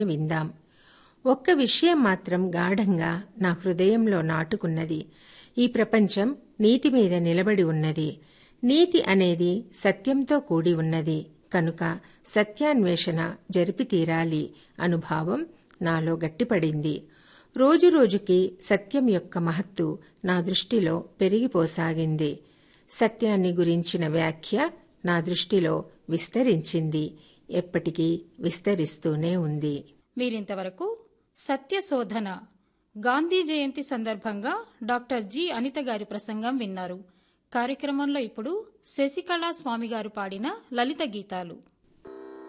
విందాం ఒక్క విషయం మాత్రం గాఢంగా నా హృదయంలో నాటుకున్నది ఈ ప్రపంచం నీతి మీద నిలబడి ఉన్నది నీతి అనేది సత్యంతో కూడి ఉన్నది కనుక సత్యాన్వేషణ జరిపి తీరాలి అనుభావం నాలో గట్టిపడింది రోజురోజుకి సత్యం యొక్క మహత్తు నా దృష్టిలో పెరిగిపోసాగింది సత్యాన్ని గురించిన వ్యాఖ్య నా దృష్టిలో విస్తరించింది ఎప్పటికీ విస్తరిస్తూనే ఉంది మీరింతవరకు సత్యశోధన గాంధీ జయంతి సందర్భంగా డాక్టర్ జి అనిత గారి ప్రసంగం విన్నారు కార్యక్రమంలో ఇప్పుడు శశికళా స్వామి గారు పాడిన లలిత గీతాలు